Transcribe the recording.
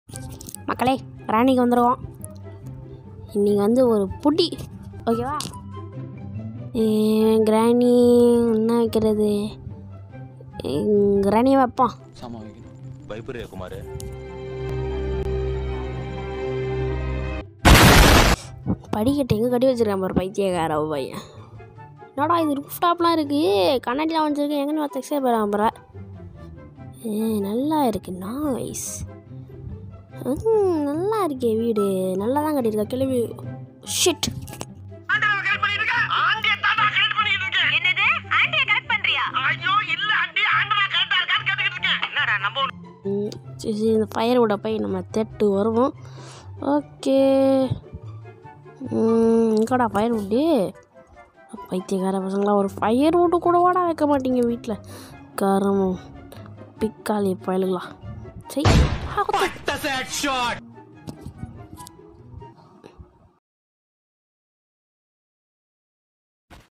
மக்களே ராணிக்கு வந்துடுவோம் இன்னைக்கு வந்து ஒரு புட்டி ஓகேவா கிராணி என்ன வைக்கிறது கிராணியை வைப்போம் சாமா வைக்கணும் பயப்படுறியா குமார் படிக்கட்டு எங்கே கட்டி வச்சிருக்கேன் பாரு பைத்தியக்கார பையன் என்னடா இது ரூஃப் டாப்லாம் இருக்குது கண்ணாடிலாம் வச்சுருக்கு எங்கன்னு பார்த்து எக்ஸைட் போகிறான் பாரு ஏ நல்லா இருக்கு நாய்ஸ் நல்லா இருக்கே வீடு நல்லா தான் கட்டியிருக்கா கிளம்பி ஷிட் என்னது ஆண்டிய கரெக்ட் பண்றியா ம், சரி சரி, இந்த ஃபயர் விட போய் நம்ம தெட்டு வருவோம் ஓகே எங்கடா ஃபயர் விட்டு பைத்தியக்கார பசங்களா ஒரு ஃபயர் விட்டு கூட வாடா வைக்க மாட்டீங்க வீட்டில் கரமும் பிக்காளி பயலுங்களா சரி ஆ, குத்து.